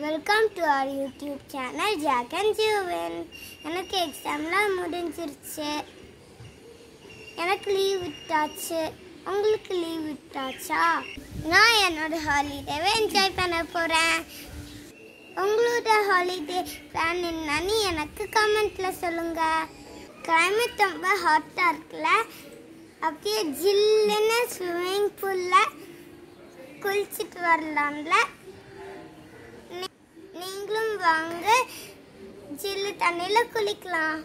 welcome to our YouTube channel Jack and ஜூவன் எனக்கு எக்ஸாம்லாம் முடிஞ்சிருச்சு எனக்கு லீவ் விட்டாச்சு உங்களுக்கு லீவ் விட்டாச்சா நான் என்னோட ஹாலிடேவை என்ஜாய் பண்ண போகிறேன் உங்களோட ஹாலிடே பிளான் என்னன்னு எனக்கு கமெண்ட்டில் சொல்லுங்கள் கிளைமேட் ரொம்ப ஹாட்டாக இருக்குல்ல அப்படியே ஜில்லுன்னு ஸ்விம்மிங் பூலில் குளிச்சுட்டு வரலாம்ல நீ- நீங்களும் வாங்க ஜில்லு தண்ணியில் குளிக்கலாம்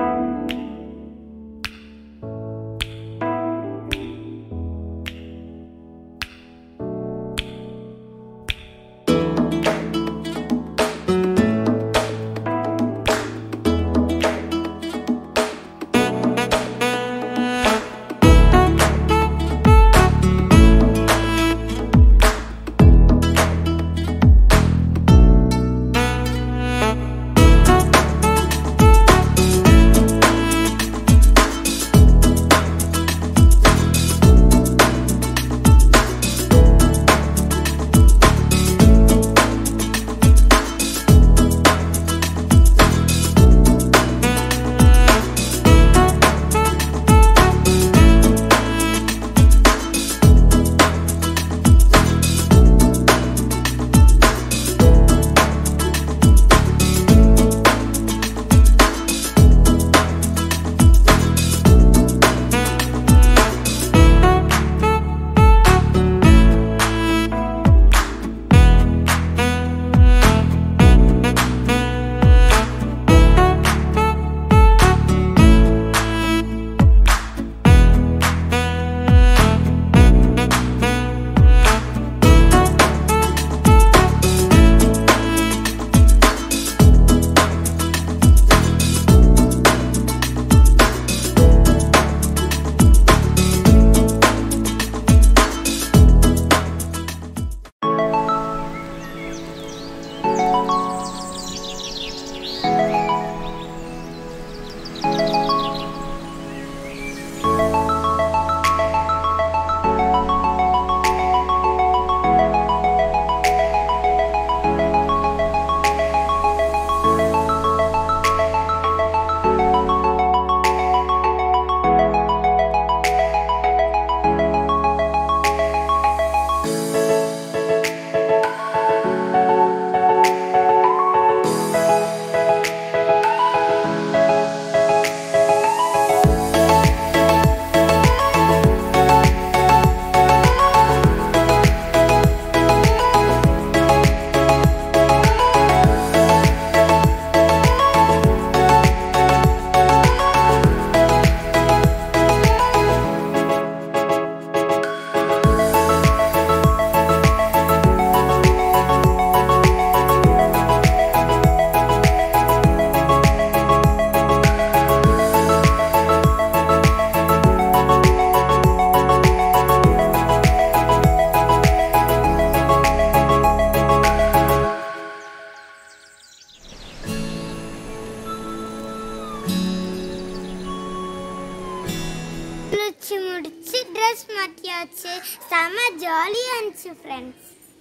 குளிச்சு முடிச்சு ட்ரெஸ் மாட்டியாச்சு செம ஜாலியாக இருந்துச்சு ஃப்ரெண்ட்ஸ்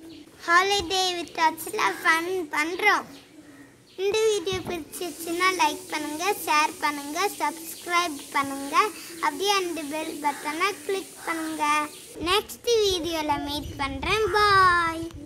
ஹாலிடே வித்தாச்சுல ஃபன் பண்ணுறோம் இந்த வீடியோ பிடிச்சிச்சுன்னா லைக் பண்ணுங்க ஷேர் பண்ணுங்க சப்ஸ்கிரைப் பண்ணுங்க அப்படியே அந்த பெல் பட்டனை கிளிக் பண்ணுங்க நெக்ஸ்ட் வீடியோவில் மீட் பண்ணுறேன் பாய்